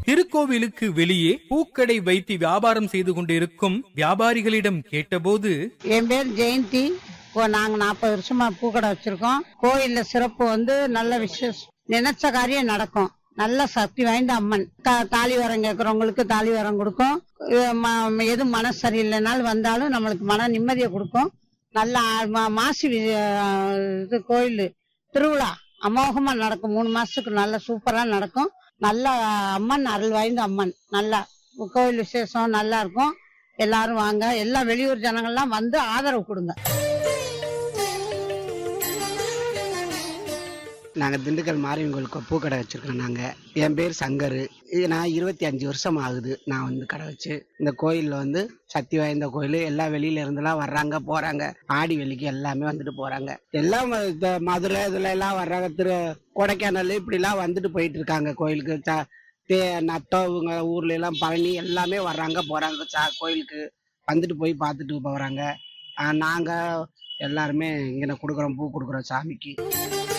திருக்கோவிலுக்கு வெளியே பூக்கடை வைத்து வியாபாரம் செய்து கொண்டிருக்கும் வியாபாரிகளிடம் கேட்டபோது என் பேர் ஜெயந்தி இப்போ நாங்க நாற்பது வருஷமா பூக்கடை வச்சிருக்கோம் கோயில்ல சிறப்பு வந்து நல்ல விசேஷம் நினைச்ச காரியம் நடக்கும் நல்ல சக்தி வாய்ந்த அம்மன் தா- தாலி வரம் கேட்கறவங்களுக்கு தாலி வரம் கொடுக்கும் அஹ் ம- எது மனசு சரியில்லைனாலும் வந்தாலும் நம்மளுக்கு மன நிம்மதியை கொடுக்கும் நல்ல ஆ- மா- மாசி வி- அஹ் இது கோயில் திருவிழா அமோகமா நடக்கும் மூணு மாசத்துக்கு நல்ல சூப்பரா நடக்கும் நல்ல அம்மன் அருள் வாய்ந்த அம்மன் நல்லா கோயில் விசேஷம் நல்லா இருக்கும் எல்லாரும் வாங்க எல்லா வெளியூர் ஜனங்கள்லாம் வந்து ஆதரவு கொடுங்க நாங்கள் திண்டுக்கல் மாரியம்மன் கோயிலுக்கு பூக்கடை வச்சுருக்கோம் நாங்கள் என் பேர் சங்கர் இது நான் இருபத்தி அஞ்சு வருஷம் ஆகுது நான் வந்து கடை வச்சு இந்த கோயிலில் வந்து சக்தி வாய்ந்த கோயில் எல்லா வெளியில இருந்தெல்லாம் வர்றாங்க போகிறாங்க ஆடி வெள்ளிக்கு எல்லாமே வந்துட்டு போகிறாங்க எல்லாம் ம- இந்த மதுரை இதுல எல்லாம் வர்றாங்க திரு கொடைக்கானல் இப்படிலாம் வந்துட்டு போயிட்டு இருக்காங்க கோயிலுக்கு ச தே நத்தம் இவங்க ஊர்ல எல்லாம் பழனி எல்லாமே வர்றாங்க போகிறாங்க சா கோயிலுக்கு வந்துட்டு போய் பார்த்துட்டு போகிறாங்க நாங்கள் எல்லாருமே இங்கே கொடுக்குறோம் பூ கொடுக்குறோம் சாமிக்கு